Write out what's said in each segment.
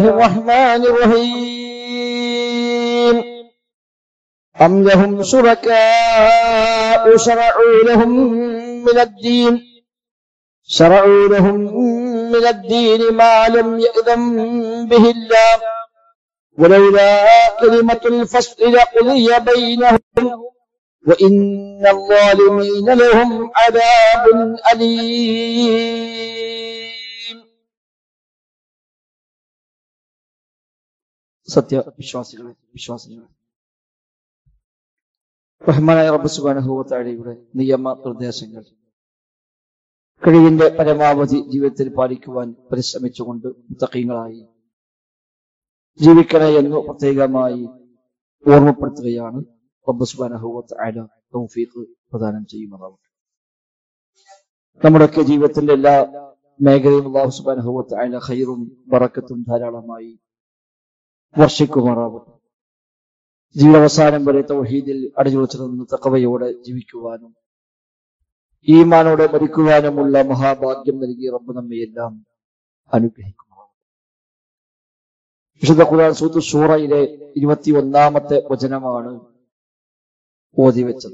الرحمن الرحيم أم لهم شركاء شرعوا لهم من الدين شرعوا لهم من الدين ما لم يأذن به الله ولولا كلمة الفصل لقضي بينهم وإن الظالمين لهم عذاب أليم സത്യ വിശ്വാസികളെ വിശ്വാസികളെ റഹ്മാനായ റബ്ബ് സുബാനഹുവത്താഴയുടെ നിയമ നിർദ്ദേശങ്ങൾ കഴിവിന്റെ പരമാവധി ജീവിതത്തിൽ പാലിക്കുവാൻ പരിശ്രമിച്ചുകൊണ്ട് മുത്തക്കീങ്ങളായി ജീവിക്കണേ എന്ന് പ്രത്യേകമായി ഓർമ്മപ്പെടുത്തുകയാണ് റബ്ബ് സുബാനഹുവത്താഴ തൗഫീഖ് പ്രദാനം ചെയ്യുന്നതാവട്ടെ നമ്മുടെയൊക്കെ ജീവിതത്തിന്റെ എല്ലാ മേഖലയും അള്ളാഹു സുബാനഹുവത്താഴ ഹൈറും ബറക്കത്തും ധാരാളമായി വർഷിക്കുമാറാവട്ടെ ജീവിതാവസാനം വരെ തൗഹീദിൽ അടിച്ചുറച്ചു നിന്ന് തക്കവയോടെ ജീവിക്കുവാനും ഈമാനോടെ മരിക്കുവാനുമുള്ള മഹാഭാഗ്യം നൽകി റബ്ബ് നമ്മയെല്ലാം അനുഗ്രഹിക്കുമാറാവട്ടെ വിശുദ്ധ ഖുർആൻ സൂത്ത് ഷൂറയിലെ ഇരുപത്തി ഒന്നാമത്തെ വചനമാണ് ഓതി വെച്ചത്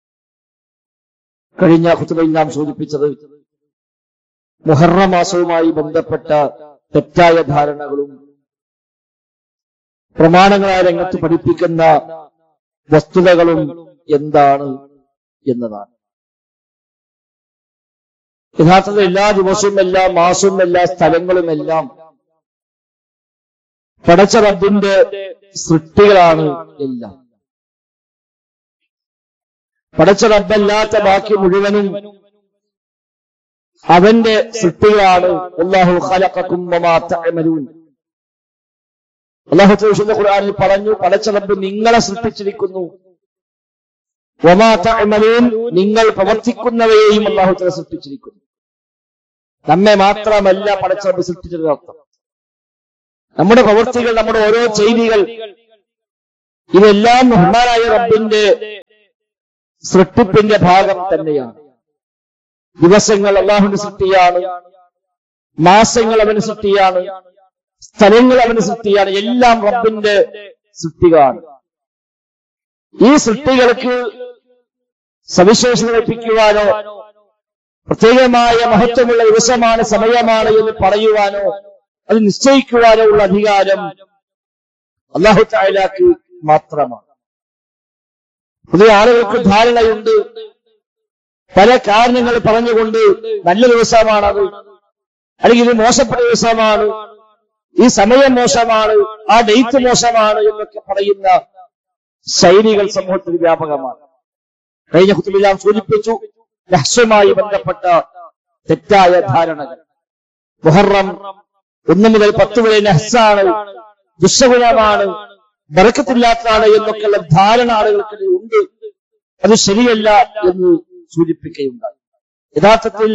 കഴിഞ്ഞ ഹുത്തുബയിൽ നാം സൂചിപ്പിച്ചത് മുഹറ മാസവുമായി ബന്ധപ്പെട്ട തെറ്റായ ധാരണകളും പ്രമാണങ്ങളായ രംഗത്ത് പഠിപ്പിക്കുന്ന വസ്തുതകളും എന്താണ് എന്നതാണ് യഥാർത്ഥത്തിൽ എല്ലാ ദിവസവും എല്ലാ മാസവും എല്ലാ സ്ഥലങ്ങളും എല്ലാം പടച്ച റബ്ബിന്റെ സൃഷ്ടികളാണ് എല്ലാം പടച്ച റബ്ബല്ലാത്ത ബാക്കി മുഴുവനും അവന്റെ സൃഷ്ടികളാണ് അള്ളാഹു ഖലഖക്കും വമാ തഅമലൂൻ അള്ളാഹു വിശുദ്ധ ഖുർആനിൽ പറഞ്ഞു പടച്ച റബ്ബ് നിങ്ങളെ സൃഷ്ടിച്ചിരിക്കുന്നു വമാ തഅമലൂൻ നിങ്ങൾ പ്രവർത്തിക്കുന്നവയെയും അള്ളാഹു തല സൃഷ്ടിച്ചിരിക്കുന്നു നമ്മെ മാത്രമല്ല പടച്ച റബ്ബ് സൃഷ്ടിച്ചത് അർത്ഥം നമ്മുടെ പ്രവൃത്തികൾ നമ്മുടെ ഓരോ ചെയ്തികൾ ഇതെല്ലാം ബഹുമാനായ റബ്ബിന്റെ സൃഷ്ടിപ്പിന്റെ ഭാഗം തന്നെയാണ് ദിവസങ്ങൾ അള്ളാഹുവിന്റെ സൃഷ്ടിയാണ് മാസങ്ങൾ അവന് സൃഷ്ടിയാണ് സ്ഥലങ്ങൾ അവന് സൃഷ്ടിയാണ് എല്ലാം റബ്ബിന്റെ സൃഷ്ടികളാണ് ഈ സൃഷ്ടികൾക്ക് സവിശേഷത ലഭിക്കുവാനോ പ്രത്യേകമായ മഹത്വമുള്ള ദിവസമാണ് സമയമാണ് എന്ന് പറയുവാനോ അത് നിശ്ചയിക്കുവാനോ ഉള്ള അധികാരം അള്ളാഹു തായാലാക്ക് മാത്രമാണ് പുതിയ ആളുകൾക്ക് ധാരണയുണ്ട് പല കാരണങ്ങൾ പറഞ്ഞുകൊണ്ട് നല്ല ദിവസമാണത് അല്ലെങ്കിൽ ഇത് മോശപ്പെട്ട ദിവസമാണ് ഈ സമയം മോശമാണ് ആ ഡേറ്റ് മോശമാണ് എന്നൊക്കെ പറയുന്ന ശൈലികൾ സമൂഹത്തിൽ വ്യാപകമാണ് കഴിഞ്ഞ കുത്തുബിലാം സൂചിപ്പിച്ചു രഹസ്യമായി ബന്ധപ്പെട്ട തെറ്റായ ധാരണകൾ മുഹറം ഒന്ന് മുതൽ പത്ത് വരെ നഹ്സാണ് ദുസ്സഗുണമാണ് ബറക്കത്തില്ലാത്തതാണ് എന്നൊക്കെയുള്ള ധാരണ ആളുകൾക്കിടയിൽ ഉണ്ട് അത് ശരിയല്ല എന്ന് സൂചിപ്പിക്കുകയുണ്ടായി യഥാർത്ഥത്തിൽ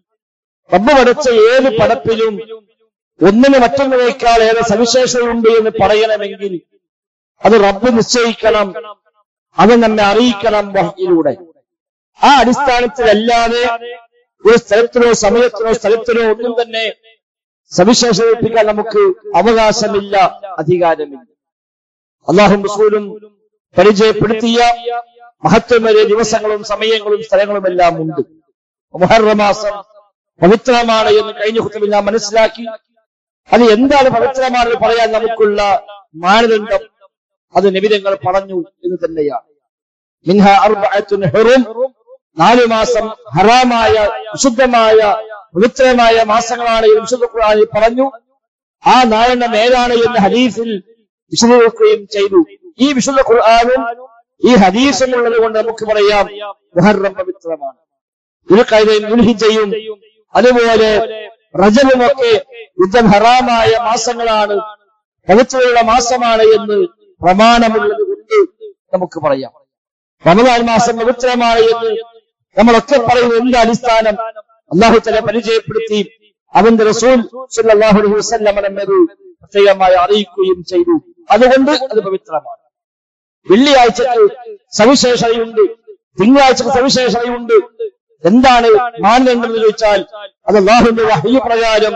റബ്ബ് പടച്ച ഏത് പടപ്പിലും ഒന്നിന് മറ്റൊന്നിനേക്കാൾ ഏറെ സവിശേഷതയുണ്ട് എന്ന് പറയണമെങ്കിൽ അത് റബ്ബ് നിശ്ചയിക്കണം അത് നമ്മെ അറിയിക്കണം വഹിയിലൂടെ ആ അടിസ്ഥാനത്തിലല്ലാതെ ഒരു സ്ഥലത്തിനോ സമയത്തിനോ സ്ഥലത്തിനോ ഒന്നും തന്നെ സവിശേഷതയിപ്പിക്കാൻ നമുക്ക് അവകാശമില്ല അധികാരമില്ല അള്ളാഹും റസൂലും പരിചയപ്പെടുത്തിയ മഹത്വമേറിയ ദിവസങ്ങളും സമയങ്ങളും സ്ഥലങ്ങളും എല്ലാം ഉണ്ട് മുഹറമാസം പവിത്രമാണ് എന്ന് കഴിഞ്ഞ കുറ്റത്തിൽ നാം മനസ്സിലാക്കി അത് എന്താണ് പവിത്രമാണെന്ന് പറയാൻ നമുക്കുള്ള മാനദണ്ഡം അത് നിബിധങ്ങൾ പറഞ്ഞു എന്ന് തന്നെയാണ് മിൻഹ അർബഅത്തുൻ ഹുറും നാല് മാസം ഹറാമായ വിശുദ്ധമായ പവിത്രമായ മാസങ്ങളാണ് എന്ന് വിശുദ്ധ ഖുർആനിൽ പറഞ്ഞു ആ നാലെണ്ണം ഏതാണ് എന്ന് ഹദീസിൽ വിശദീകരിക്കുകയും ചെയ്തു ഈ വിശുദ്ധ ഖുർആാനും ഈ ഹദീസും ഉള്ളത് കൊണ്ട് നമുക്ക് പറയാം മുഹറം പവിത്രമാണ് ദുൽഖൈദയും ദുൽഹിജയും അതുപോലെ റജബുമൊക്കെ യുദ്ധം ഹറാമായ മാസങ്ങളാണ് പവിത്രമുള്ള മാസമാണ് എന്ന് പ്രമാണമുള്ളത് കൊണ്ട് നമുക്ക് പറയാം റമദാൻ മാസം പവിത്രമാണ് എന്ന് നമ്മളൊക്കെ പറയുന്ന എന്ത് അടിസ്ഥാനം അള്ളാഹു തല പരിചയപ്പെടുത്തി അവന്റെ റസൂൽ സല്ലല്ലാഹു അലൈഹി വസല്ലം എന്നത് പ്രത്യേകമായി അറിയിക്കുകയും ചെയ്തു അതുകൊണ്ട് അത് പവിത്രമാണ് വെള്ളിയാഴ്ചക്ക് സവിശേഷതയുണ്ട് തിങ്കളാഴ്ചക്ക് സവിശേഷതയുണ്ട് എന്താണ് മാനദണ്ഡം എന്ന് ചോദിച്ചാൽ അത് അള്ളാഹുവിന്റെ വഹ്യ പ്രകാരം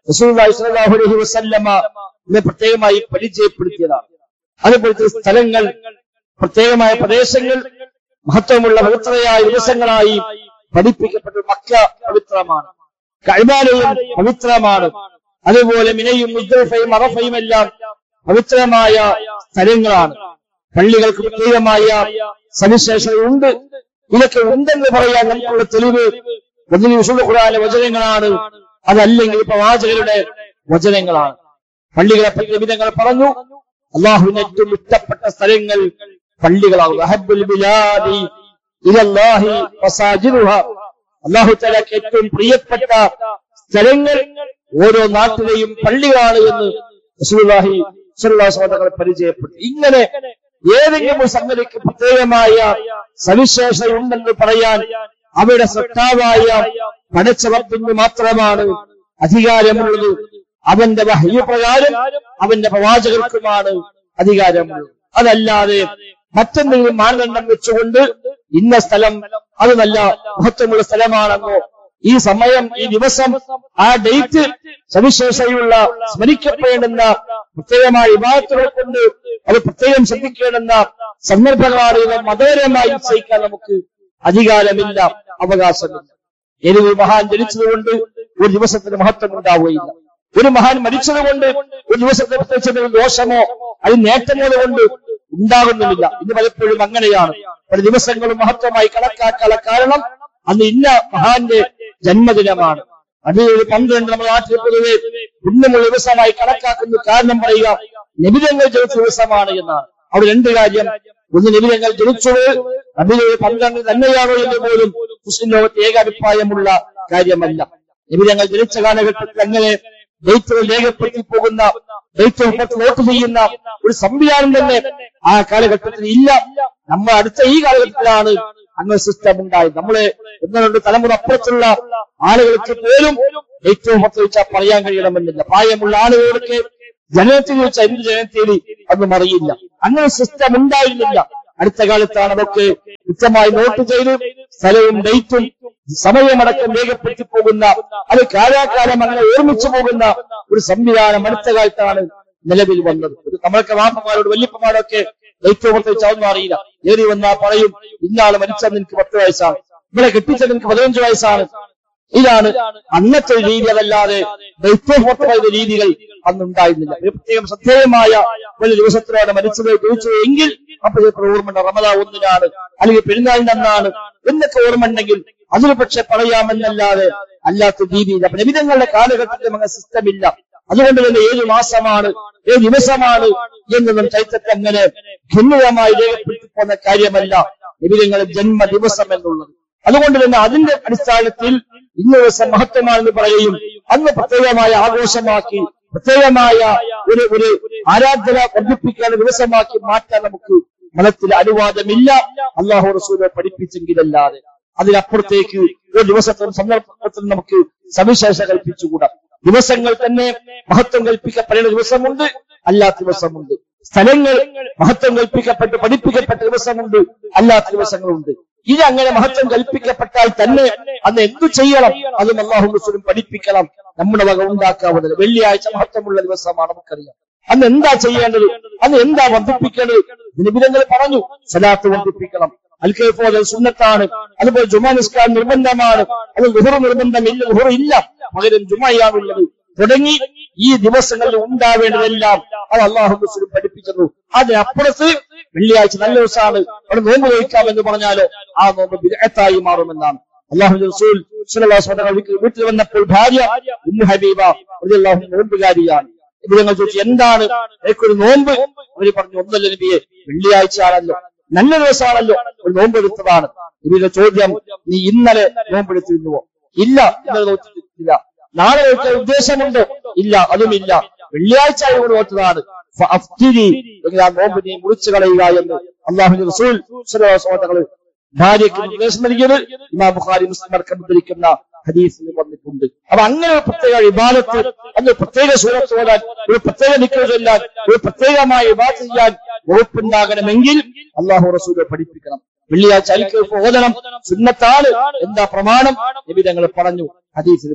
റസൂലുള്ളാഹി സ്വല്ലല്ലാഹു അലൈഹി വസല്ലമ ഇന്ന് പ്രത്യേകമായി പരിചയപ്പെടുത്തിയതാണ് അതുപോലത്തെ സ്ഥലങ്ങൾ പ്രത്യേകമായ പ്രദേശങ്ങൾ മഹത്വമുള്ള പവിത്രയായ ദിവസങ്ങളായി പഠിപ്പിക്കപ്പെട്ട മക്ക പവിത്രമാണ് കൈബാലയും പവിത്രമാണ് അതുപോലെ മിനയും മുസ്ദലിഫയും അറഫയും എല്ലാം പവിത്രമായ സ്ഥലങ്ങളാണ് പള്ളികൾക്ക് പ്രത്യേകമായ സവിശേഷതയുണ്ട് ഇതൊക്കെ ഉണ്ടെന്ന് പറയാൻ നമുക്കുള്ള തെളിവ് ഒന്നിന് വിശുദ്ധ ഖുറാന്റെ വചനങ്ങളാണ് അതല്ലെങ്കിൽ പ്രവാചകരുടെ വചനങ്ങളാണ് പള്ളികളെ പറ്റി വിധങ്ങൾ പറഞ്ഞു അള്ളാഹുവിന് ഏറ്റവും ഇഷ്ടപ്പെട്ട സ്ഥലങ്ങൾ പള്ളികളാകും അഹബ്ബുൽ ബിലാദി ഇലല്ലാഹി മസാജിദുഹ അള്ളാഹു തലക്ക് ഏറ്റവും പ്രിയപ്പെട്ട സ്ഥലങ്ങൾ ഓരോ നാട്ടിലെയും പള്ളികളാണ് എന്ന് റസൂലുള്ളാഹി സ്വല്ലല്ലാഹു അലൈഹി വസല്ലം തങ്ങൾ പരിചയപ്പെട്ടു ഇങ്ങനെ ഏതെങ്കിലും ഒരു സംഗതിക്ക് പ്രത്യേകമായ സവിശേഷതയുണ്ടെന്ന് പറയാൻ അവയുടെ സൃഷ്ടാവായ പടച്ചവപ്പിന് മാത്രമാണ് അധികാരമുള്ളത് അവന്റെ വഹ്യ പ്രകാരം അവന്റെ പ്രവാചകർക്കുമാണ് അധികാരമുള്ളത് അതല്ലാതെ മറ്റെന്തെങ്കിലും മാനദണ്ഡം വെച്ചുകൊണ്ട് ഇന്ന സ്ഥലം അത് നല്ല മഹത്വമുള്ള സ്ഥലമാണെന്നോ ഈ സമയം ഈ ദിവസം ആ ഡേറ്റ് സവിശേഷതയുള്ള സ്മരിക്കപ്പെടേണ്ടുന്ന പ്രത്യേകമായ വിഭാഗത്തുകൾ കൊണ്ട് അത് പ്രത്യേകം ശ്രദ്ധിക്കേണ്ടുന്ന സന്ദർഭങ്ങളാണ് ഇവ മതപരമായി നിശ്ചയിക്കാൻ നമുക്ക് അധികാരമില്ല അവകാശമില്ല ഏതൊരു മഹാൻ ജനിച്ചതുകൊണ്ട് ഒരു ദിവസത്തിന് മഹത്വം ഉണ്ടാവുകയില്ല ഒരു മഹാൻ മരിച്ചതുകൊണ്ട് ഒരു ദിവസത്തെ പ്രത്യേകിച്ച് എന്തെങ്കിലും ദോഷമോ അത് നേട്ടങ്ങളോ കൊണ്ട് ഉണ്ടാകുന്നുമില്ല ഇന്ന് പലപ്പോഴും അങ്ങനെയാണ് പല ദിവസങ്ങളും മഹത്വമായി കണക്കാക്കാനുള്ള കാരണം അന്ന് ഇന്ന മഹാന്റെ ജന്മദിനമാണ് അത് ഒരു പന്ത്രണ്ട് നമ്മുടെ നാട്ടിൽ പൊതുവെ പുണ്യമുള്ള ദിവസമായി കണക്കാക്കുന്ന കാരണം പറയുക നിബിധങ്ങൾ ജനിച്ച ദിവസമാണ് എന്നാണ് അവിടെ രണ്ട് കാര്യം ഒന്ന് നിബിധങ്ങൾ ജനിച്ചത് അതിൽ പന്ത്രണ്ട് തന്നെയാണോ എന്ന് പോലും മുസ്ലിം ലോകത്ത് ഏക അഭിപ്രായമുള്ള കാര്യമല്ല നിബിധങ്ങൾ ജനിച്ച കാലഘട്ടത്തിൽ അങ്ങനെ ഡേറ്റുകൾ രേഖപ്പെടുത്തി പോകുന്ന ഡേറ്റ് പുറത്ത് നോട്ട് ചെയ്യുന്ന ഒരു സംവിധാനം തന്നെ ആ കാലഘട്ടത്തിൽ ഇല്ല നമ്മൾ അടുത്ത ഈ കാലഘട്ടത്തിലാണ് അങ്ങനെ സിസ്റ്റം ഉണ്ടായത് നമ്മളെ ഒന്ന് രണ്ട് തലമുറ അപ്പുറത്തുള്ള ആളുകൾക്ക് പോലും ഏറ്റവും പുറത്ത് വെച്ചാൽ പറയാൻ കഴിയണമെന്നില്ല പ്രായമുള്ള ആളുകൾക്ക് ജനനത്തിൽ വെച്ച എന്ത് ജനനത്തിൽ അതൊന്നും അറിയില്ല അങ്ങനെ സിസ്റ്റം ഉണ്ടായിരുന്നില്ല അടുത്ത കാലത്താണ് അതൊക്കെ കൃത്യമായി നോട്ട് ചെയ്ത് സ്ഥലവും ഡേറ്റും സമയമടക്കം രേഖപ്പെടുത്തി പോകുന്ന അത് കാലാകാലം അങ്ങനെ ഓർമ്മിച്ചു പോകുന്ന ഒരു സംവിധാനം അടുത്ത കാലത്താണ് നിലവിൽ വന്നത് ഒരു നമ്മളൊക്കെ വാപ്പമാരോട് വല്യപ്പമാരോടൊക്കെ ഡേറ്റ് പുറത്ത് അതൊന്നും അറിയില്ല ഏറി വന്നാ പറയും ഇന്നാള് മരിച്ചത് നിനക്ക് പത്ത് വയസ്സാണ് ഇവിടെ കെട്ടിച്ചത് നിനക്ക് പതിനഞ്ച് വയസ്സാണ് ഇതാണ് അന്നത്തെ ഒരു രീതി അതല്ലാതെ ദൈത്യപൂർത്തമായ രീതികൾ അന്നുണ്ടായിരുന്നില്ല ഒരു പ്രത്യേകം ശ്രദ്ധേയമായ ഒരു ദിവസത്തിലാണ് മരിച്ചത് ചോദിച്ചത് എങ്കിൽ അപ്പൊ ചിലപ്പോൾ ഓർമ്മ റമദ ഒന്നിനാണ് അല്ലെങ്കിൽ പെരുന്നാളിന്റെ അന്നാണ് എന്നൊക്കെ ഓർമ്മ ഉണ്ടെങ്കിൽ അതിന് പക്ഷെ പറയാമെന്നല്ലാതെ അല്ലാത്ത രീതിയില്ല അപ്പൊ നിബിധങ്ങളുടെ കാലഘട്ടത്തിൽ അങ്ങനെ സിസ്റ്റം ഇല്ല അതുകൊണ്ട് തന്നെ ഏത് മാസമാണ് ഏത് ദിവസമാണ് എന്നൊന്നും ചൈത്രത്തിൽ അങ്ങനെ ഭിന്നതമായി രേഖപ്പെടുത്തി പോകുന്ന കാര്യമല്ല നിബിധങ്ങളുടെ ജന്മ ദിവസം എന്നുള്ളത് അതുകൊണ്ട് തന്നെ അതിന്റെ അടിസ്ഥാനത്തിൽ ഇന്ന് ദിവസം മഹത്വമാണെന്ന് പറയുകയും അന്ന് പ്രത്യേകമായ ആഘോഷമാക്കി പ്രത്യേകമായ ഒരു ഒരു ആരാധന വർദ്ധിപ്പിക്കാൻ ദിവസമാക്കി മാറ്റാൻ നമുക്ക് മതത്തിൽ അനുവാദമില്ല അള്ളാഹു റസൂലെ പഠിപ്പിച്ചെങ്കിലല്ലാതെ അതിനപ്പുറത്തേക്ക് ഒരു ദിവസത്തിനും സന്ദർഭത്തിനും നമുക്ക് സവിശേഷ കൽപ്പിച്ചുകൂടാ ദിവസങ്ങൾ തന്നെ മഹത്വം കൽപ്പിക്കപ്പെടേണ്ട ദിവസമുണ്ട് അല്ലാത്ത ദിവസമുണ്ട് സ്ഥലങ്ങൾ മഹത്വം കൽപ്പിക്കപ്പെട്ട് പഠിപ്പിക്കപ്പെട്ട ദിവസമുണ്ട് അല്ലാത്ത ദിവസങ്ങളുണ്ട് ഇത് അങ്ങനെ മഹത്വം കൽപ്പിക്കപ്പെട്ടാൽ തന്നെ അന്ന് എന്തു ചെയ്യണം അതും അള്ളാഹു റസൂലും പഠിപ്പിക്കണം നമ്മുടെ വക ഉണ്ടാക്കാവുന്നത് വെള്ളിയാഴ്ച മഹത്വമുള്ള ദിവസമാണ് നമുക്കറിയാം അന്ന് എന്താ ചെയ്യേണ്ടത് അന്ന് എന്താ വർദ്ധിപ്പിക്കേണ്ടത് നിബിധങ്ങൾ പറഞ്ഞു സലാത്ത് വർദ്ധിപ്പിക്കണം അൽക്കേഫോദൽ സുന്നത്താണ് അതുപോലെ ജുമാ നിസ്കാരം നിർബന്ധമാണ് അത് ലുഹുറ് നിർബന്ധമില്ല ലുഹുറ് ഇല്ല പകരം ജുമയാണുള്ളത് തുടങ്ങി ഈ ദിവസങ്ങളിൽ ഉണ്ടാവേണ്ടതെല്ലാം അത് അള്ളാഹു റസൂലും പഠിപ്പിക്കുന്നു അതിനപ്പുറത്ത് വെള്ളിയാഴ്ച നല്ല ദിവസമാണ് അവിടെ നോമ്പ് കഴിക്കാമെന്ന് പറഞ്ഞാലോ ആ നോമ്പ് ബിദഅത്തായി മാറുമെന്നാണ് അള്ളാഹു റസൂൽ സ്വല്ലല്ലാഹു അലൈഹി വസല്ലം വീട്ടിൽ- വീട്ടിൽ വന്നപ്പോൾ ഭാര്യ ഉമ്മു ഹബീബ റളിയല്ലാഹു അൻഹ നോമ്പുകാരിയാണ് ഇവിടെ ഞങ്ങൾ ചോദിച്ചു എന്താണ് എനിക്കൊരു നോമ്പ് അവര് പറഞ്ഞു ഒന്നല്ല നബിയെ വെള്ളിയാഴ്ച ആണല്ലോ നല്ല ദിവസമാണല്ലോ ഒരു നോമ്പ് എടുത്തതാണ് നബിയുടെ ചോദ്യം നീ ഇന്നലെ നോമ്പെടുത്തിരുന്നുവോ ഇല്ല ഇന്നലെ നോക്കിയിട്ടില്ല നാളെ നോക്കിയ ഉദ്ദേശമുണ്ടോ ഇല്ല അതുമില്ല വെള്ളിയാഴ്ച ആയതുകൊണ്ട് നോറ്റതാണ് ഫഅഫ്തിരി എങ്കിൽ ആ നോമ്പ് നീ മുറിച്ചു കളയുക എന്ന് അള്ളാഹു റസൂൽ സ്വല്ലല്ലാഹു അലൈഹി വസല്ലം തങ്ങൾ ഭാര്യയ്ക്ക് നിർദ്ദേശം നൽകിയത് ഇമാം ബുഖാരി മുസ്ലിം അടക്കം ഉദ്ധരിക്കുന്ന ഹദീസിൽ വന്നിട്ടുണ്ട് അപ്പൊ അങ്ങനെ ഒരു പ്രത്യേക വിവാദത്ത് അന്ന് പ്രത്യേക സൂറത്ത് ഓടാൻ ഒരു പ്രത്യേക നിക്കൽ ചൊല്ലാൻ ഒരു പ്രത്യേകമായ വിവാദം ചെയ്യാൻ വകുപ്പുണ്ടാകണമെങ്കിൽ അള്ളാഹു റസൂലെ പഠിപ്പിക്കണം വെള്ളിയാഴ്ച അലിക്ക് ഓതണം സുന്നത്താണ് എന്താ പ്രമാണം നബി തങ്ങൾ പറഞ്ഞു ഹദീസിൽ വന്നു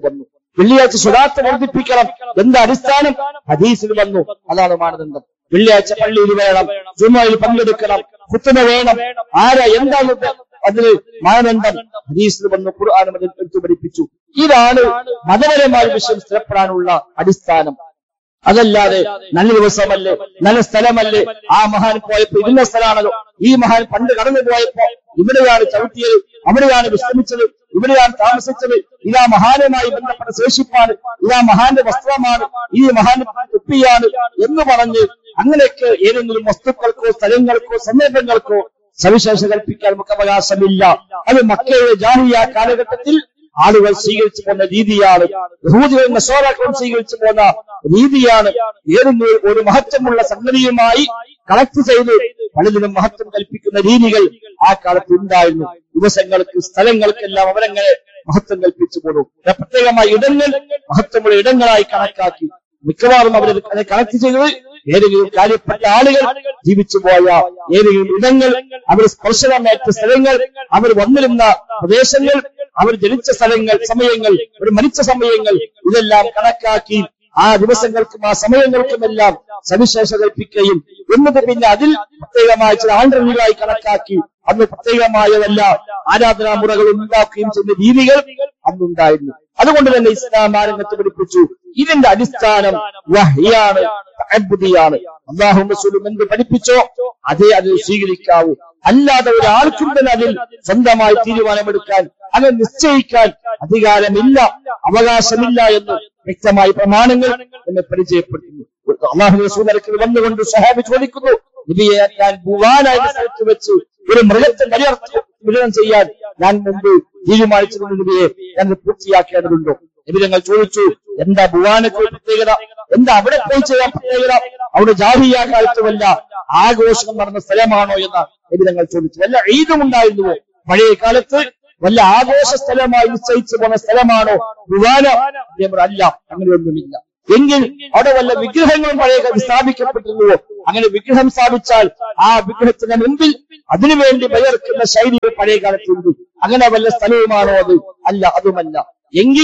വെള്ളിയാഴ്ച സ്വലാത്ത് വർദ്ധിപ്പിക്കണം എന്താ അടിസ്ഥാനം ഹദീസിൽ വന്നു അതാണ് മാനദണ്ഡം വെള്ളിയാഴ്ച പള്ളിയിൽ വേണം ജുമയിൽ പങ്കെടുക്കണം കുത്തുന വേണം ആരാ എന്താണ് ഇത്? അതിന് മാനദണ്ഡം ഹദീസിൽ വന്നു ഖുർആാനും അതിൽ എടുത്തു പഠിപ്പിച്ചു ഇതാണ് മതപരമായ വിഷയം സ്ഥിരപ്പെടാനുള്ള അടിസ്ഥാനം അതല്ലാതെ നല്ല ദിവസമല്ലേ നല്ല സ്ഥലമല്ലേ ആ മഹാൻ പോയപ്പോ ഇരുന്ന സ്ഥലമാണല്ലോ ഈ മഹാൻ പണ്ട് കടന്നു പോയപ്പോ ഇവിടെയാണ് ചവിട്ടിയത് അവിടെയാണ് വിശ്രമിച്ചത് ഇവിടെയാണ് താമസിച്ചത് ഇതാ മഹാനുമായി ബന്ധപ്പെട്ട ശേഷിപ്പാണ് ഇതാ മഹാന്റെ വസ്ത്രമാണ് ഈ മഹാന്റെ തൊപ്പിയാണ് എന്ന് പറഞ്ഞ് അങ്ങനെയൊക്കെ ഏതെങ്കിലും വസ്തുക്കൾക്കോ സ്ഥലങ്ങൾക്കോ സന്ദർഭങ്ങൾക്കോ സവിശേഷ കൽപ്പിക്കാൻ നമുക്ക് അവകാശമില്ല അത് മക്കയുടെ ജാഹിയ കാലഘട്ടത്തിൽ ആളുകൾ സ്വീകരിച്ചു പോന്ന രീതിയാണ് യഹൂദികൾ നസോറാക്കളും സ്വീകരിച്ചു പോന്ന രീതിയാണ് ഏതെങ്കിലും ഒരു മഹത്വമുള്ള സംഗതിയുമായി കണക്ട് ചെയ്ത് പലതിനും മഹത്വം കൽപ്പിക്കുന്ന രീതികൾ ആ കാലത്ത് ഉണ്ടായിരുന്നു ദിവസങ്ങൾക്ക് സ്ഥലങ്ങൾക്കെല്ലാം അവരങ്ങനെ മഹത്വം കൽപ്പിച്ചു പോന്നു പ്രത്യേകമായ ഇടങ്ങൾ മഹത്വമുള്ള ഇടങ്ങളായി കണക്കാക്കി മിക്കവാറും അവർ അത് കണക്ട് ചെയ്തത് ഏതെങ്കിലും കാര്യപ്പെട്ട ആളുകൾ ജീവിച്ചു പോയ ഏതെങ്കിലും ഇടങ്ങൾ അവർ സ്പർശനമേറ്റ സ്ഥലങ്ങൾ അവർ വന്നിരുന്ന പ്രദേശങ്ങൾ അവർ ജനിച്ച സ്ഥലങ്ങൾ സമയങ്ങൾ അവർ മരിച്ച സമയങ്ങൾ ഇതെല്ലാം കണക്കാക്കി ആ ദിവസങ്ങൾക്കും ആ സമയങ്ങൾക്കുമെല്ലാം സവിശേഷ കൽപ്പിക്കുകയും എന്നിട്ട് പിന്നെ അതിൽ പ്രത്യേകമായ ചില ആണ്ടറികളായി കണക്കാക്കി അന്ന് പ്രത്യേകമായതല്ല ആരാധനാ മുറകൾ ഉണ്ടാക്കുകയും ചെയ്യുന്ന രീതികൾ അന്നുണ്ടായിരുന്നു അതുകൊണ്ട് തന്നെ ഇസ്ലാം ആരംഗത്ത് പഠിപ്പിച്ചു ഇതിന്റെ അടിസ്ഥാനം വഹ്യാണ് തഅബ്ബുദിയാണ് അള്ളാഹു റസൂലും എന്ത് പഠിപ്പിച്ചോ അതേ അതിൽ സ്വീകരിക്കാവൂ അല്ലാതെ ഒരാൾക്കും തന്നെ അതിൽ സ്വന്തമായി തീരുമാനമെടുക്കാൻ അങ്ങനെ നിശ്ചയിക്കാൻ അധികാരമില്ല അവകാശമില്ല എന്ന് വ്യക്തമായ പ്രമാണങ്ങൾ എന്നെ പരിചയപ്പെടുത്തുന്നു അള്ളാഹു റസൂൽ നിരക്കിൽ വന്നുകൊണ്ട് സഹാബി ചോദിക്കുന്നു നബിയെ ഞാൻ ഭൂവാനായ സ്ഥലത്ത് വെച്ച് ഒരു മൃഗത്തെ ബലിയർത്തി വിതരണം ചെയ്യാൻ ഞാൻ മുമ്പ് തീരുമാനിച്ചിരുന്നു നബിയെ ഞാൻ ഇത് പൂർത്തിയാക്കേണ്ടതുണ്ടോ നബി ഞങ്ങൾ ചോദിച്ചു എന്താ ഭുവാനത്തിൽ പ്രത്യേകത എന്താ അവിടെ പോയി ചെയ്യാൻ പ്രത്യേകത അവിടെ ജാഹിയ കാലത്തുമല്ല ആഘോഷം നടന്ന സ്ഥലമാണോ എന്ന് നബി ഞങ്ങൾ ചോദിച്ചു വല്ല ഈദും ഉണ്ടായിരുന്നുവോ പഴയ കാലത്ത് വല്ല ആഘോഷ സ്ഥലമായി നിശ്ചയിച്ചു പോന്ന സ്ഥലമാണോ ഭുവാന അദ്ദേഹം പറഞ്ഞു, അല്ല അങ്ങനെയൊന്നുമില്ല എങ്കിൽ അവിടെ വല്ല വിഗ്രഹങ്ങളും പഴയ കാലത്ത് സ്ഥാപിക്കപ്പെട്ടിരുന്നുവോ അങ്ങനെ വിഗ്രഹം സ്ഥാപിച്ചാൽ ആ വിഗ്രഹത്തിന് മുമ്പിൽ അതിനുവേണ്ടി ബയർക്കുന്ന ശൈലി പഴയ കാലത്തുണ്ട് അങ്ങനെ വല്ല സ്ഥലവുമാണോ അത് അല്ല അതുമല്ല എങ്കിൽ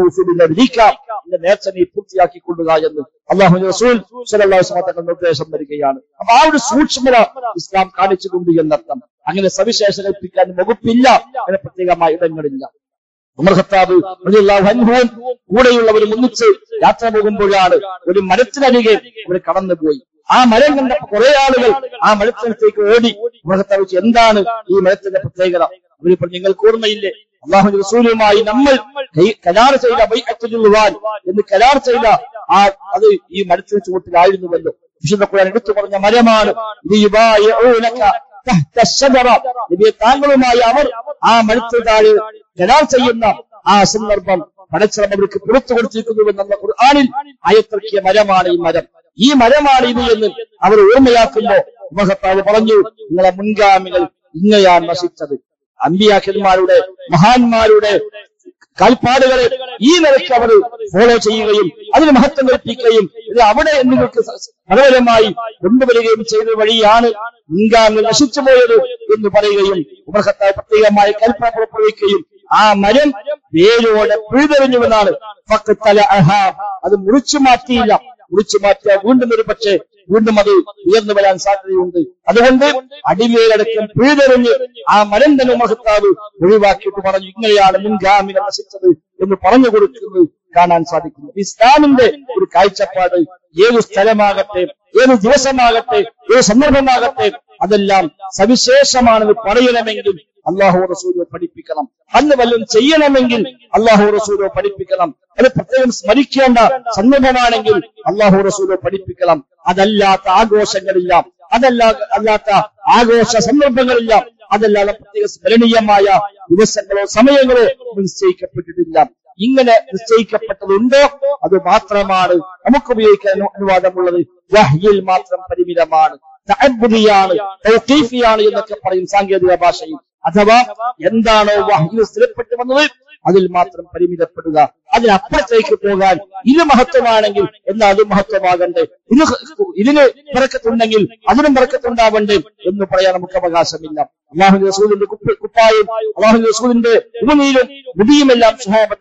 എന്റെ നേർച്ച നീ പൂർത്തിയാക്കിക്കൊള്ളുക എന്ന് അള്ളാഹു റസൂൽ സല്ലല്ലാഹു അലൈഹി വസല്ലം തങ്ങൾ നിർദ്ദേശം വരികയാണ് അപ്പൊ ആ ഒരു സൂക്ഷ്മത ഇസ്ലാം കാണിച്ചുകൊണ്ട് എന്നർത്ഥം അങ്ങനെ സവിശേഷ കൽപ്പിക്കാൻ വകുപ്പില്ല അങ്ങനെ പ്രത്യേകമായ ഇടങ്ങളില്ല ഉമർ ഖത്താബ് റളിയല്ലാഹു അൻഹുവും കൂടെയുള്ളവരും ഒന്നിച്ച് യാത്ര പോകുമ്പോഴാണ് ഒരു മരത്തിനരികെ അവർ കടന്നുപോയി ആ മരം കണ്ടപ്പോ കുറെ ആളുകൾ ആ മരത്തിനടുത്തേക്ക് ഓടി ഉമർ ഖത്താബ് ചോദിച്ചു, എന്താണ് ഈ മരത്തിന്റെ പ്രത്യേകത അവരിപ്പോൾ നിങ്ങൾക്ക് ഓർമ്മയില്ലേ അള്ളാഹു റസൂലുമായി നമ്മൾ കൈ- കരാർ ചെയ്ത ബൈഅത്തുൽ എന്ന് കരാർ ചെയ്ത ആ അത് ഈ മരത്തിന് ചുവട്ടിലായിരുന്നുവല്ലോ വിശുദ്ധ ഖുർആൻ എടുത്തു പറഞ്ഞ മരമാണ് ഇത് യുബായിഊനക തഹ്ത അശ്ശജറ. നബിയെ താങ്കളുമായി അവർ ആ മരത്തിൽ താഴെ കരാർ ചെയ്യുന്ന ആ സന്ദർഭം പടച്ചിറം അവർക്ക് പുറത്തു കൊടുത്തിരിക്കുന്നുവെന്നുള്ള ഖുർആനിൽ ആയത്തിറക്കിയ മരമാണ് ഈ മരം ഈ മരമാണ് ഇത് എന്ന് അവർ ഓർമ്മയാക്കുമ്പോ ഉമഹത്താവ് പറഞ്ഞു നിങ്ങളെ മുൻഗാമികൾ ഇങ്ങനെയാണ് നശിച്ചത് അമ്പിയാക്കന്മാരുടെ മഹാന്മാരുടെ കാൽപ്പാടുകളെ ഈ നിലയ്ക്ക് അവർ ഫോളോ ചെയ്യുകയും അതിന് മഹത്വം കൽപ്പിക്കുകയും ഇത് അവിടെ നിങ്ങൾക്ക് സ- മനോഹരമായി കൊണ്ടുവരികയും ചെയ്ത വഴിയാണ് മുൻഗാമികൾ നശിച്ചു പോയത് എന്ന് പറയുകയും ഉമർഹത്താവ് പ്രത്യേകമായ കൽപ്പന പുറപ്പെടുവിക്കുകയും ആ മരം വേരോടെ പിഴുതെറിഞ്ഞുവെന്നാണ് ഫഖ്തല അഹാ. അത് മുറിച്ചു മാറ്റിയില്ല മുറിച്ചു മാറ്റിയാൽ വീണ്ടും ഒരു പക്ഷേ വീണ്ടും അത് ഉയർന്നു വരാൻ സാധ്യതയുണ്ട് അതുകൊണ്ട് അടിവേലടക്കം പിഴുതെറിഞ്ഞ് ആ മരം തന്നെ മഹത്താവ് ഒഴിവാക്കിയിട്ട് പറഞ്ഞു ഇങ്ങനെയാണ് മുൻഗാമികൾ നശിച്ചത് എന്ന് പറഞ്ഞു കൊടുക്കുന്നത് കാണാൻ സാധിക്കുന്നു ഇസ്ലാമിന്റെ ഒരു കാഴ്ചപ്പാട് ഏത് സ്ഥലമാകട്ടെ ഏത് ദിവസമാകട്ടെ ഏത് സന്ദർഭമാകട്ടെ അതെല്ലാം സവിശേഷമാണെന്ന് പറയണമെങ്കിൽ അള്ളാഹു റസൂലോ പഠിപ്പിക്കണം അന്ന് വല്ലതും ചെയ്യണമെങ്കിൽ അള്ളാഹു റസൂലോ പഠിപ്പിക്കണം അത് പ്രത്യേകം സ്മരിക്കേണ്ട സന്ദർഭമാണെങ്കിൽ അള്ളാഹു റസൂലോ പഠിപ്പിക്കണം അതല്ലാത്ത ആഘോഷങ്ങളില്ല അതല്ല അല്ലാത്ത ആഘോഷ സന്ദർഭങ്ങളില്ല അതല്ലാതെ പ്രത്യേക സ്മരണീയമായ ദിവസങ്ങളോ സമയങ്ങളോ നിശ്ചയിക്കപ്പെട്ടിട്ടില്ല ഇങ്ങനെ നിശ്ചയിക്കപ്പെട്ടതുണ്ടോ അത് മാത്രമാണ് നമുക്ക് ഉപയോഗിക്കാൻ അനു- അനുവാദമുള്ളത് വഹ്യിൽ മാത്രം പരിമിതമാണ് തഅബ്ബുദിയാണ് തൗഖീഫിയാണ് എന്നൊക്കെ പറയും സാങ്കേതിക ഭാഷയിൽ അഥവാ എന്താണോ വഹ്യിൽ സ്ഥിരപ്പെട്ടു വന്നത് അതിൽ മാത്രം പരിമിതപ്പെടുക അതിനപ്പുറത്തേക്ക് പോകാൻ ഇത് മഹത്വമാണെങ്കിൽ എന്നാൽ അത് മഹത്വമാകണ്ടേ ഇത് ഇതിന് പിറക്കത്തുണ്ടെങ്കിൽ അതിനും പിറക്കത്തുണ്ടാവണ്ടേ എന്ന് പറയാൻ നമുക്ക് അവകാശമില്ല അള്ളാഹു റസൂലിന്റെ കുപ്പ- കുപ്പായും അള്ളാഹു റസൂലിന്റെ ഉമനീരും മുടിയുമെല്ലാം സുഹാബത്ത് പിറക്കത്ത്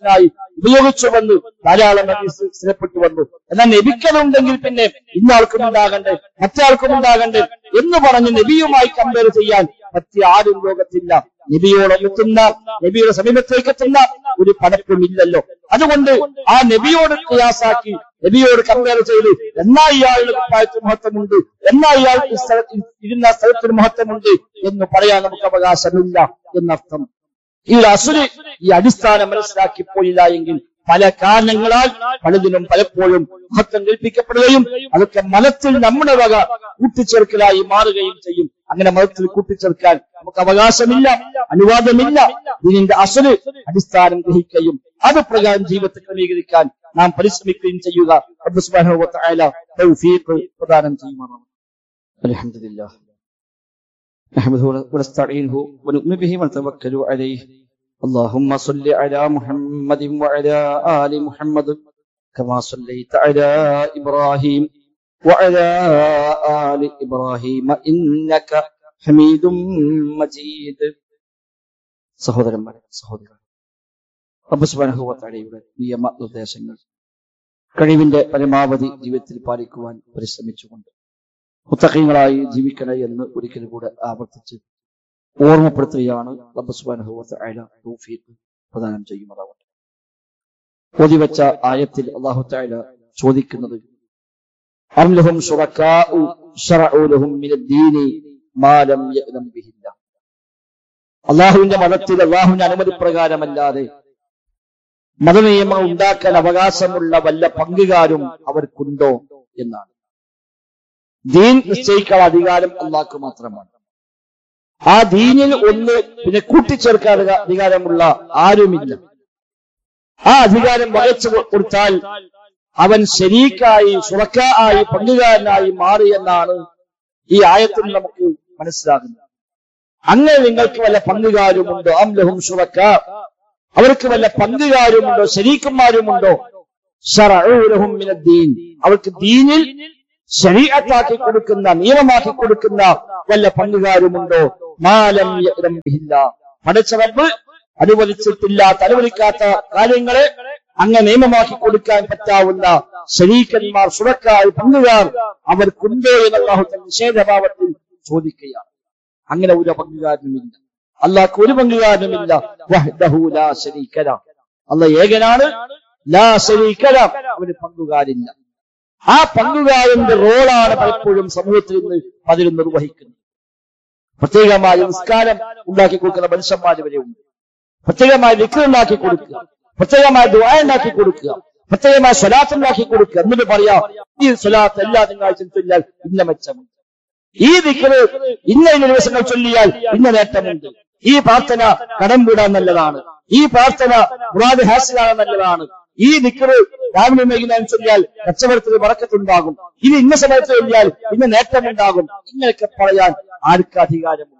കാര്യത്തിനായി ഉപയോഗിച്ചുവെന്ന് ധാരാളം ഹദീസ് സ്ഥിരപ്പെട്ടു വന്നു എന്നാൽ നബിക്കതുണ്ടെങ്കിൽ പിന്നെ ഇന്നാൾക്കും ഉണ്ടാകണ്ടേ മറ്റാൾക്കും ഉണ്ടാകണ്ടേ എന്ന് പറഞ്ഞ് നബിയുമായി കമ്പയർ ചെയ്യാൻ പറ്റിയ ആരും ലോകത്തില്ല നബിയോടൊപ്പം എത്തുന്ന നബിയുടെ സമീപത്തേക്ക് എത്തുന്ന ഒരു പടപ്പും ഇല്ലല്ലോ അതുകൊണ്ട് ആ നബിയോട് ക്രിയാസാക്കി നബിയോട് കമ്പയർ ചെയ്ത് എന്നാ ഇയാളുടെ കുപ്പായത്തിന് മഹത്വമുണ്ട് എന്നാ ഇയാൾക്ക് ഈ സ്ഥലത്ത് ഇരുന്ന സ്ഥലത്തിന് മഹത്വമുണ്ട് എന്ന് പറയാൻ നമുക്ക് അവകാശമില്ല എന്നർത്ഥം ഈ അസുര് ഈ അടിസ്ഥാനം മനസ്സിലാക്കി പോയില്ല എങ്കിൽ പല കാരണങ്ങളാൽ പലതിനും പലപ്പോഴും മഹത്വം കൽപ്പിക്കപ്പെടുകയും അതൊക്കെ മതത്തിൽ നമ്മുടെ വക കൂട്ടിച്ചേർക്കലായി മാറുകയും ചെയ്യും അങ്ങനെ മതത്തിൽ കൂട്ടിച്ചേർക്കാൻ നമുക്ക് അവകാശമില്ല അനുവാദമില്ല ഇതിന്റെ അസുര് അടിസ്ഥാനം ഗ്രഹിക്കുകയും അത് പ്രകാരം ജീവിതത്തെ ക്രമീകരിക്കാൻ നാം പരിശ്രമിക്കുകയും ചെയ്യുക റബ്ബ് സുബ്ഹാനഹു വ തആല തൗഫീഖ് പ്രദാനം ചെയ്യുമാറാണ് അൽഹംദുലില്ലാഹ് نحمده ونستعينه ونؤمن به ونتوكل عليه اللهم صل على محمد وعلى آل محمد كما صليت على إبراهيم وعلى آل إبراهيم إنك حميد مجيد സഹോദരന്മാരെ സഹോദരൻ റബ്ബ് സുബ്ഹാനഹു വ തആലയുടെ നിയമ നിർദ്ദേശങ്ങൾ കഴിവിന്റെ പരമാവധി ജീവിതത്തിൽ പാലിക്കുവാൻ പരിശ്രമിച്ചുകൊണ്ട് മുത്തഖീങ്ങളായി ജീവിക്കണേ എന്ന് ഒരിക്കൽ കൂടെ ആവർത്തിച്ച് ഓർമ്മപ്പെടുത്തുകയാണ് റബ്ബ് സുബ്ഹാനഹു വ തആല തൗഫീഖ് പ്രദാനം ചെയ്യുമാറാവട്ടെ ഓതിവെച്ച ആയത്തിൽ അല്ലാഹു തആല ചോദിക്കുന്നത് അം ലഹും ശുറകാഉ ശറഉ ലഹും മിനദ്ദീനി മാ ലം യഅ്ലം ബിഹില്ല അള്ളാഹുവിന്റെ മതത്തിൽ അള്ളാഹുവിന്റെ അനുമതി പ്രകാരമല്ലാതെ മതനിയമങ്ങൾ ഉണ്ടാക്കാൻ അവകാശമുള്ള വല്ല പങ്കുകാരും അവർക്കുണ്ടോ എന്നാണ് ദീൻ നിശ്ചയിക്കാനുള്ള അധികാരം അള്ളാഹ്ക്ക് മാത്രമാണ് ആ ദീനിൽ ഒന്ന് പിന്നെ കൂട്ടിച്ചേർക്കാൻ അധിക- അധികാരമുള്ള ആരുമില്ല ആ അധികാരം വകച്ചു കൊടുത്താൽ അവൻ ശരീക്കായി സുറക്ക ആയി പങ്കുകാരനായി മാറി എന്നാണ് ഈ ആയത്തിൽ നമുക്ക് മനസ്സിലാകുന്നത് അങ്ങനെ നിങ്ങൾക്ക് വല്ല പങ്കുകാരുമുണ്ടോ അംലഹും സുറക്ക അവർക്ക് വല്ല പങ്കുകാരുമുണ്ടോ ശരീക്കന്മാരുമുണ്ടോ ശറഊലഹും മിനദ്ദീൻ അവർക്ക് ദീനിൽ ശരീഅത്താക്കി കൊടുക്കുന്ന നിയമമാക്കി കൊടുക്കുന്ന വല്ല പങ്കുകാരുമുണ്ടോ മാലം യഅ്ലം ബിഹില്ല പടച്ചറബ് അനുവദിച്ചിട്ടില്ലാത്ത അനുവദിക്കാത്ത കാര്യങ്ങളെ അങ്ങ് നിയമമാക്കി കൊടുക്കാൻ പറ്റാവുന്ന ശരീക്കന്മാർ സുറക്കായി പങ്കുകാർ അവർക്കുണ്ടോ എന്ന് അള്ളാഹു തന്റെ നിഷേധഭാവത്തിൽ ചോദിക്കുകയാണ് അങ്ങനെ ഒരു പങ്കുകാരനുമില്ല അള്ളാഹ്ക്ക് ഒരു പങ്കുകാരനുമില്ല വഹ്ദഹു ലാ ശരീക ലഹ്. അള്ളാഹ് ഏകനാണ് ലാ ശരീക ലഹ്. അവന് പങ്കുകാരില്ല ആ പങ്കുകാരന്റെ റോളാണ് പലപ്പോഴും സമൂഹത്തിൽ ഇന്ന് പലരും നിർവഹിക്കുന്നത് പ്രത്യേകമായ നിസ്കാരം ഉണ്ടാക്കി കൊടുക്കുന്ന മനുഷ്യന്മാർ വരെയുണ്ട് പ്രത്യേകമായ വിക്രം ഉണ്ടാക്കി കൊടുക്കുക പ്രത്യേകമായ ദുആ ഉണ്ടാക്കി കൊടുക്കുക പ്രത്യേകമായ സ്വലാത്ത് ഉണ്ടാക്കി കൊടുക്കുക എന്നിട്ട് പറയാ ഈ സ്വലാത്ത് എല്ലാ തിങ്കളാഴ്ചയും ചൊല്ലിയാൽ ഇന്ന മെച്ചമുണ്ട് ഈ ദിക്കറ് ഇന്ന ഇന്ന ദിവസങ്ങൾ ചൊല്ലിയാൽ ഇന്ന നേട്ടമുണ്ട് ഈ പ്രാർത്ഥന കടം വീടാൻ നല്ലതാണ് ഈ പ്രാർത്ഥന മുറാദ് ഹാസിലാണ് നല്ലതാണ് ഈ ദിക്കറ് രാവിലെ വൈകുന്നേരം ചൊല്ലിയാൽ കച്ചവടത്തിൽ വടക്കത്തുണ്ടാകും ഇനി ഇന്ന സമയത്ത് ചൊല്ലിയാൽ ഇന്ന നേട്ടമുണ്ടാകും ഇങ്ങനെയൊക്കെ പറയാൻ ആർക്ക് അധികാരമുണ്ട്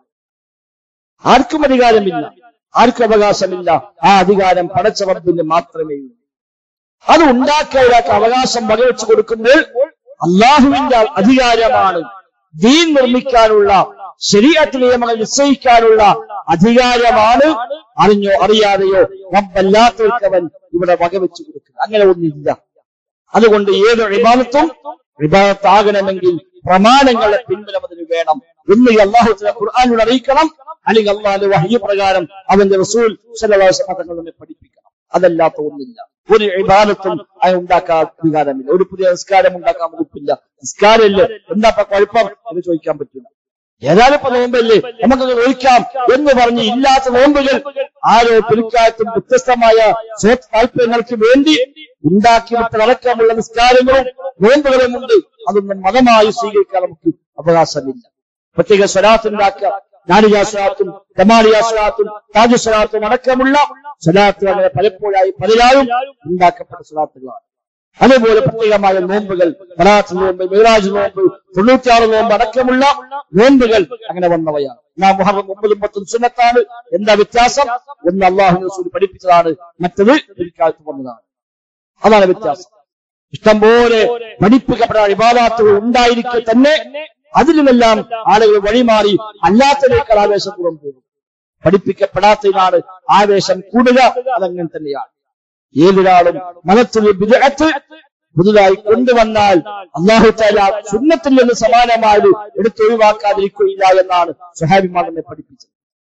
ആർക്കും അധികാരമില്ല ആർക്കും അവകാശമില്ല ആ അധികാരം പടച്ചവർക്ക് മാത്രമേ ഉള്ളൂ അത് ഉണ്ടാക്കിയ ഒരാൾക്ക് അവകാശം വകവെച്ചു കൊടുക്കുമ്പോൾ അള്ളാഹുവിന്റെ അധികാരമാണ് ദീൻ നിർമ്മിക്കാനുള്ള ശരീരത്തിൽ നിയമങ്ങൾ നിശ്ചയിക്കാനുള്ള അധികാരമാണ് അറിഞ്ഞോ അറിയാതെയോ റബ്ബല്ലാത്തവർക്കവൻ ഇവിടെ വകവെച്ചു കൊടുക്കുന്നത് അങ്ങനെ ഒന്നില്ല അതുകൊണ്ട് ഏത് വിവാദത്തും വിവാദത്താകണമെങ്കിൽ പ്രമാണങ്ങളെ പിൻബലം അതിന് വേണം ഒന്ന് ഈ അള്ളാഹു ഖുർആാനിലൂടെ അറിയിക്കണം അല്ലെങ്കിൽ അള്ളാഹിന്റെ വഹ്യ പ്രകാരം അവന്റെ റസൂൽ സല്ലല്ലാഹു അലൈഹി വസല്ലം തങ്ങൾ നമ്മെ പഠിപ്പിക്കണം അതല്ലാത്ത ഒന്നില്ല ഒരു ഇബാദത്തും അത് ഉണ്ടാക്കാൻ അധികാരമില്ല ഒരു പുതിയ നിസ്കാരം ഉണ്ടാക്കാൻ വകുപ്പില്ല നിസ്കാരമില്ല എന്താ ഇപ്പൊ കുഴപ്പം എന്ന് ചോദിക്കാൻ പറ്റില്ല ഏതായാലും ഇപ്പൊ നോമ്പല്ലേ നമുക്കത് ഒഴിക്കാം എന്ന് പറഞ്ഞ് ഇല്ലാത്ത നോമ്പുകൾ ആരോ പിൽക്കാലത്തും വ്യത്യസ്തമായ സ്വത്ത് താല്പര്യങ്ങൾക്ക് വേണ്ടി ഉണ്ടാക്കി വിട്ട് നടക്കാമുള്ള നിസ്കാരങ്ങളും നോമ്പുകളും ഉണ്ട് അതൊന്നും മതമായി സ്വീകരിക്കാൻ നമുക്ക് അവകാശമില്ല പ്രത്യേക സ്വലാത്തുണ്ടാക്കുക നാനികാസ്വലാത്തും കമാലിയാസ്വലാത്തും താജുസ്വലാത്തും അടക്കമുള്ള സ്വലാത്ത് അങ്ങനെ പലപ്പോഴായി പലരായും ഉണ്ടാക്കപ്പെട്ട സ്വലാത്തുകളാണ് അതേപോലെ പ്രത്യേകമായ നോമ്പുകൾ മലാത്ത് നോമ്പ് മിറാജ് നോമ്പ് തൊണ്ണൂറ്റിയാറ് നോമ്പ് അടക്കമുള്ള നോമ്പുകൾ അങ്ങനെ വന്നവയാണ് നാം മുഹറം ഒമ്പതും പത്തും സുന്നത്താണ് എന്താ വ്യത്യാസം ഒന്ന് അള്ളാഹു റസൂൽ പഠിപ്പിച്ചതാണ് മറ്റത് പിൽക്കാലത്ത് വന്നതാണ് അതാണ് വ്യത്യാസം ഇഷ്ടംപോലെ പഠിപ്പിക്കപ്പെട്ട ഇബാദാത്തുകൾ ഉണ്ടായിരിക്കെ തന്നെ അതിലുമെല്ലാം ആളുകൾ വഴിമാറി അല്ലാത്തതിനേക്കാൾ ആവേശപൂർവ്വം പോകും പഠിപ്പിക്കപ്പെടാത്തതിനാണ് ആവേശം കൂടുക അതങ്ങനെ തന്നെയാണ് ഏതൊരാളും മതത്തിൽ വിദഗ്ധ പുതുതായി കൊണ്ടുവന്നാൽ അള്ളാഹു താല സുന്നത്തിൽ നിന്ന് സമാനമായത് എടുത്തൊഴിവാക്കാതിരിക്കുകയില്ല എന്നാണ് സുഹാബിമാർ നമ്മെ പഠിപ്പിച്ചത്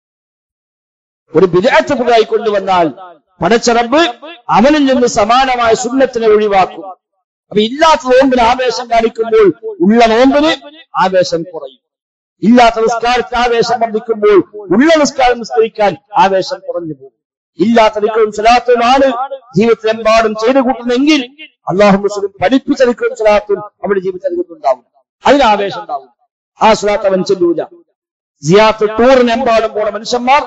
ഒരു വിദഗ്ധ പുതുതായി കൊണ്ടുവന്നാൽ പടച്ചറബ് അവനിൽ നിന്ന് സമാനമായ സുന്നത്തിനെ ഒഴിവാക്കും അപ്പൊ ഇല്ലാത്ത നോമ്പിന് ആവേശം കാണിക്കുമ്പോൾ ഉള്ള നോമ്പിന് ആവേശം കുറയും ഇല്ലാത്ത നിസ്കാരത്തിൽ ആവേശം വർദ്ധിക്കുമ്പോൾ ഉള്ള നിസ്കാരം നിസ്കരിക്കാൻ ആവേശം കുറഞ്ഞു പോകും ഇല്ലാത്ത നിൽക്കും സലാത്തുമാണ് ജീവിതത്തിലെമ്പാടും ചെയ്തു കൂട്ടുന്നെങ്കിൽ അള്ളാഹു മുസ്ലിം പഠിപ്പിച്ച നിൽക്കും സലാത്തും അവരുടെ ജീവിതത്തിൽ ഉണ്ടാവും അതിന് ആവേശം ഉണ്ടാവും ആ സലാത്ത് അവൻ ചെല്ലൂല സിയാത്ത് ടൂറിനെമ്പാടും പോണ മനുഷ്യന്മാർ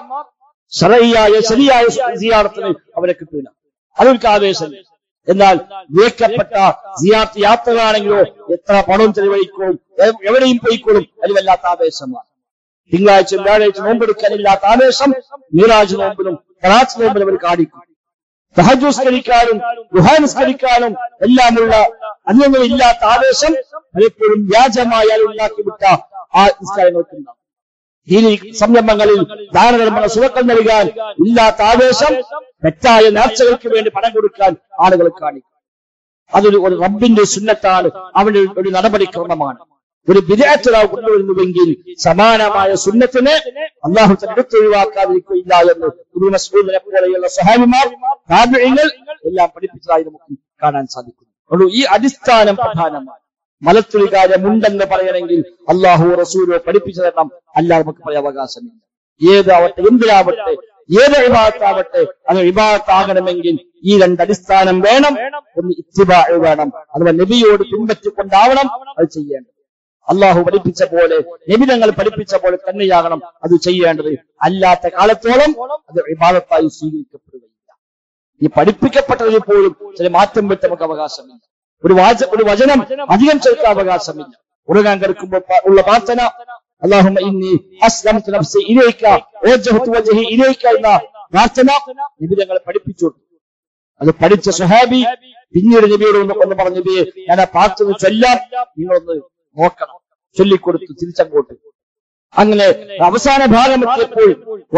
ശരയ്യായ ശരിയായ സിയാറത്തിന് അവരെ കിട്ടൂല അതൊരു ആവേശം എന്നാൽ വിവേക്കപ്പെട്ട സിയാർത്ത് യാത്രകളാണെങ്കിലോ എത്ര പണവും ചെലവഴിക്കും എ- എവിടെയും പോയിക്കോളും അത് വല്ലാത്ത ആവേശമാണ് തിങ്കളാഴ്ച വ്യാഴാഴ്ച നോമ്പെടുക്കാനില്ലാത്ത ആവേശം മീറാജ് നോമ്പിനും കറാച്ച് നോമ്പിനും അവർ കാണിക്കും സഹജുസ്കരിക്കാനും ഗുഹാനുസ്കരിക്കാനും എല്ലാമുള്ള അന്യങ്ങൾ ഇല്ലാത്ത ആവേശം പലപ്പോഴും വ്യാജമായാൽ ഉണ്ടാക്കിവിട്ട ആ നിസ്കാരങ്ങൾക്കുണ്ടാവും ഈ സംരംഭങ്ങളിൽ ദാനധർമ്മങ്ങൾ സുഖക്കൾ നൽകാൻ ഇല്ലാത്ത ആവേശം തെറ്റായ നേർച്ചകൾക്ക് വേണ്ടി പണം കൊടുക്കാൻ ആളുകൾ കാണിക്കും അതൊരു ഒരു റബ്ബിന്റെ സുന്നത്താണ് അവന്റെ ഒരു നടപടിക്രമമാണ് ഒരു വിദേഹത്തിലാവ് കൊണ്ടുവരുന്നുവെങ്കിൽ സമാനമായ സുന്നത്തിനെ അള്ളാഹു എടുത്തൊഴിവാക്കാതിരിക്കുകയില്ല എന്ന് ഇബ്നു മസ്ഊദിനെ പോലെയുള്ള സഹാബിമാർ താബിഈങ്ങൾ എല്ലാം പഠിപ്പിച്ചതായി നമുക്ക് കാണാൻ സാധിക്കും അതുകൊണ്ട് ഈ അടിസ്ഥാനം പ്രധാനമാണ് മലത്തുളികാരമുണ്ടെന്ന് പറയണമെങ്കിൽ അള്ളാഹു റസൂലോ പഠിപ്പിച്ചു തരണം അല്ലാതെ നമുക്ക് പറയാൻ അവകാശമില്ല ഏതാവട്ടെ എന്തിനാവട്ടെ ഏത് വിഭാഗത്താവട്ടെ അത് വിഭാഗത്താകണമെങ്കിൽ ഈ രണ്ട് അടിസ്ഥാനം വേണം ഒന്ന് ഇത്തിബാ വേണം അഥവാ നബിയോട് പിൻപറ്റിക്കൊണ്ടാവണം അത് ചെയ്യേണ്ടത് അള്ളാഹു പഠിപ്പിച്ച പോലെ നബിതങ്ങൾ പഠിപ്പിച്ച പോലെ തന്നെയാകണം അത് ചെയ്യേണ്ടത് അല്ലാത്ത കാലത്തോളം അത് വിഭാഗത്തായി സ്വീകരിക്കപ്പെടുകയില്ല ഈ പഠിപ്പിക്കപ്പെട്ടതിൽ പോലും ചില മാറ്റം വരുത്താൻ നമുക്ക് അവകാശമില്ല ഒരു വാച ഒരു വചനം അധികം ചേർക്കാൻ അവകാശമില്ല ഉറങ്ങാൻ കിടക്കുമ്പോൾ പ- ഉള്ള പ്രാർത്ഥന അള്ളാഹുമ്മ ഇന്നി അസ്ലംതു നഫ്സി ഇലൈക വജ്ജഹ്തു വജ്ഹി ഇലൈക എന്ന പ്രാർത്ഥന നിബിധങ്ങൾ പഠിപ്പിച്ചു കൊടുത്തു. അത് പഠിച്ച സുഹാബി പിന്നീട് നബിയോട് ഒന്ന് ഒന്ന് പറഞ്ഞു നബിയെ ഞാൻ ആ പ്രാർത്ഥന ചൊല്ലാം നിങ്ങളൊന്ന് നോക്കണം ചൊല്ലിക്കൊടുത്തു തിരിച്ചങ്ങോട്ട് അങ്ങനെ അവസാന ഭാഗം എത്തിയപ്പോൾ